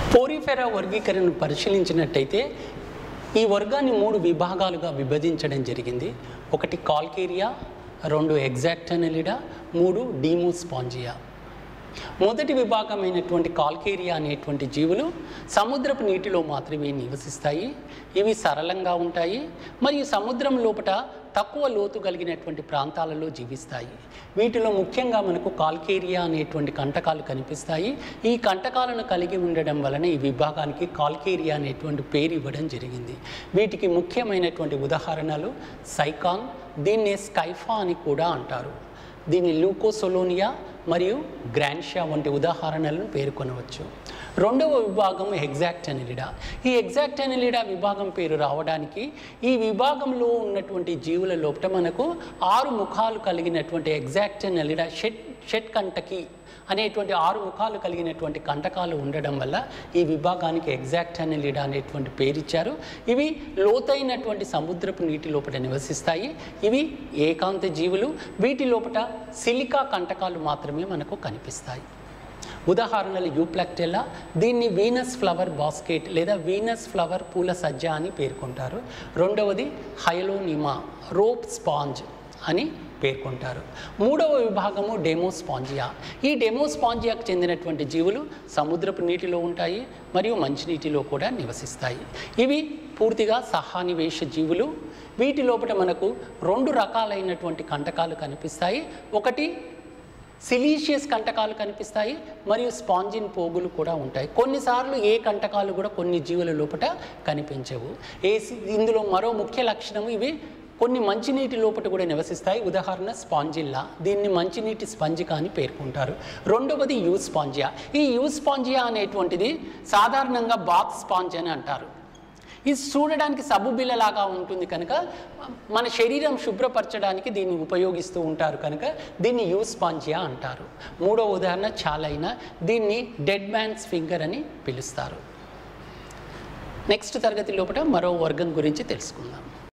Porifera వర్గీకరణను పరిశీలించినట్టయితే ఈ వర్గాన్ని మూడు విభాగాలుగా విభజించడం జరిగింది ఒకటి కాల్కేరియా రెండు ఎగ్జాక్టనలిడా మూడు డీమోస్పాంజియా మొదటి విభాగమైనటువంటి కాల్కేరియా అనేటువంటి జీవులు సముద్రపు నీటిలో మాత్రమే నివసిస్తాయి ఇవి సరళంగా ఉంటాయి మరియు సముద్రం లోపట తక్కువ లోతు కలిగినటువంటి ప్రాంతాలలో జీవిస్తాయి వీటిలో ముఖ్యంగా మనకు కాల్కేరియా అనేటువంటి కంటకాలు కనిపిస్తాయి ఈ కంటకాలను కలిగి ఉండడం వలన ఈ విభాగానికి కాల్కేరియా అనేటువంటి పేరు ఇవ్వడం జరిగింది వీటికి ముఖ్యమైనటువంటి ఉదాహరణలు సైకాన్ దీన్నే స్కైఫా అని కూడా అంటారు దీన్ని లూకోసొలోనియా మరియు గ్రాన్షియా వంటి ఉదాహరణలను పేర్కొనవచ్చు రెండవ విభాగం ఎగ్జాక్ట్ ఎనిలిడా ఈ ఎగ్జాక్ట్ ఎనిలిడా విభాగం పేరు రావడానికి ఈ విభాగంలో ఉన్నటువంటి జీవుల లోపల మనకు ఆరు ముఖాలు కలిగినటువంటి ఎగ్జాక్ట్ ఎనిలిడా షెట్ షెట్ కంటకి అనేటువంటి ఆరు ముఖాలు కలిగినటువంటి కంటకాలు ఉండడం వల్ల ఈ విభాగానికి ఎగ్జాక్ట్ ఎనిలిడా అనేటువంటి పేరు ఇచ్చారు ఇవి లోతైనటువంటి సముద్రపు నీటి లోపల నివసిస్తాయి ఇవి ఏకాంత జీవులు వీటి లోపల సిలికా కంటకాలు మాత్రమే మనకు కనిపిస్తాయి ఉదాహరణలు యూప్లాక్టెల్లా దీన్ని వీనస్ ఫ్లవర్ బాస్కెట్ లేదా వీనస్ ఫ్లవర్ పూల సజ్జ అని పేర్కొంటారు రెండవది హైలోనిమా రోప్ స్పాంజ్ అని పేర్కొంటారు మూడవ విభాగము డెమోస్పాంజియా ఈ డెమోస్పాంజియాకు చెందినటువంటి జీవులు సముద్రపు నీటిలో ఉంటాయి మరియు మంచినీటిలో కూడా నివసిస్తాయి ఇవి పూర్తిగా సహానివేశ జీవులు వీటి లోపల మనకు రెండు రకాలైనటువంటి కంటకాలు కనిపిస్తాయి ఒకటి సిలీషియస్ కంటకాలు కనిపిస్తాయి మరియు స్పాంజిన్ పోగులు కూడా ఉంటాయి కొన్నిసార్లు ఏ కంటకాలు కూడా కొన్ని జీవుల లోపల కనిపించవు ఏ సి- ఇందులో మరో ముఖ్య లక్షణం ఇవి కొన్ని మంచినీటి లోపల కూడా నివసిస్తాయి ఉదాహరణ స్పాంజిల్లా దీన్ని మంచినీటి స్పంజిక అని పేర్కొంటారు రెండవది యూ స్పాంజియా ఈ యూ స్పాంజియా అనేటువంటిది సాధారణంగా బాక్స్ స్పాంజ్ అని అంటారు ఇది చూడడానికి సబ్బు బిళ్ళలాగా ఉంటుంది కనుక మన శరీరం శుభ్రపరచడానికి దీన్ని ఉపయోగిస్తూ ఉంటారు కనుక దీన్ని యూస్పాంజియా అంటారు మూడో ఉదాహరణ చాలైన దీన్ని డెడ్ మ్యాన్స్ ఫింగర్ అని పిలుస్తారు నెక్స్ట్ తరగతి లోపల మరో వర్గం గురించి తెలుసుకుందాం